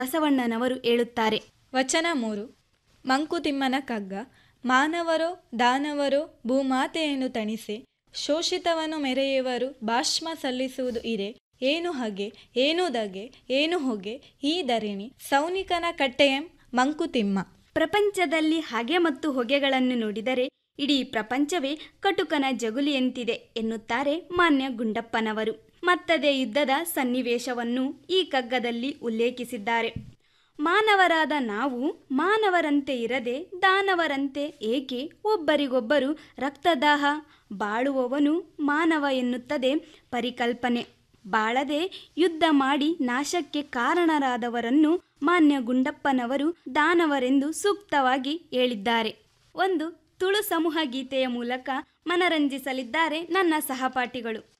ಬಸವಣ್ಣನವರು ಹೇಳುತ್ತಾರೆ ವಚನ ಮೂರು ಮಂಕುತಿಮ್ಮನ ಕಗ್ಗ ಮಾನವರೋ ದಾನವರೋ ಭೂಮಾತೆಯನ್ನು ತಣಿಸೆ ಶೋಷಿತವನ್ನು ಮೆರೆಯುವರು ಭಾಷ್ಮ ಸಲ್ಲಿಸುವುದು ಇರೆ ಏನು ಹಗೆ ಏನು ದಗೆ ಏನು ಹೊಗೆ ಈ ಧರಣಿ ಸೌನಿಕನ ಕಟ್ಟೆಯಂ ಮಂಕುತಿಮ್ಮ ಪ್ರಪಂಚದಲ್ಲಿ ಹಗೆ ಮತ್ತು ಹೊಗೆಗಳನ್ನು ನೋಡಿದರೆ ಇಡೀ ಪ್ರಪಂಚವೇ ಕಟುಕನ ಜಗುಲಿಯಂತಿದೆ ಎನ್ನುತ್ತಾರೆ ಮಾನ್ಯ ಗುಂಡಪ್ಪನವರು ಮತ್ತದೇ ಯುದ್ಧದ ಸನ್ನಿವೇಶವನ್ನು ಈ ಕಗ್ಗದಲ್ಲಿ ಉಲ್ಲೇಖಿಸಿದ್ದಾರೆ ಮಾನವರಾದ ನಾವು ಮಾನವರಂತೆ ಇರದೆ ದಾನವರಂತೆ ಏಕೆ ಒಬ್ಬರಿಗೊಬ್ಬರು ರಕ್ತದಾಹ ಬಾಳುವವನು ಮಾನವ ಎನ್ನುತ್ತದೆ ಪರಿಕಲ್ಪನೆ ಬಾಳದೆ ಯುದ್ಧ ಮಾಡಿ ನಾಶಕ್ಕೆ ಕಾರಣರಾದವರನ್ನು ಮಾನ್ಯ ಗುಂಡಪ್ಪನವರು ದಾನವರೆಂದು ಸೂಕ್ತವಾಗಿ ಹೇಳಿದ್ದಾರೆ ಒಂದು ತುಳು ಸಮೂಹ ಗೀತೆಯ ಮೂಲಕ ಮನರಂಜಿಸಲಿದ್ದಾರೆ ನನ್ನ ಸಹಪಾಠಿಗಳು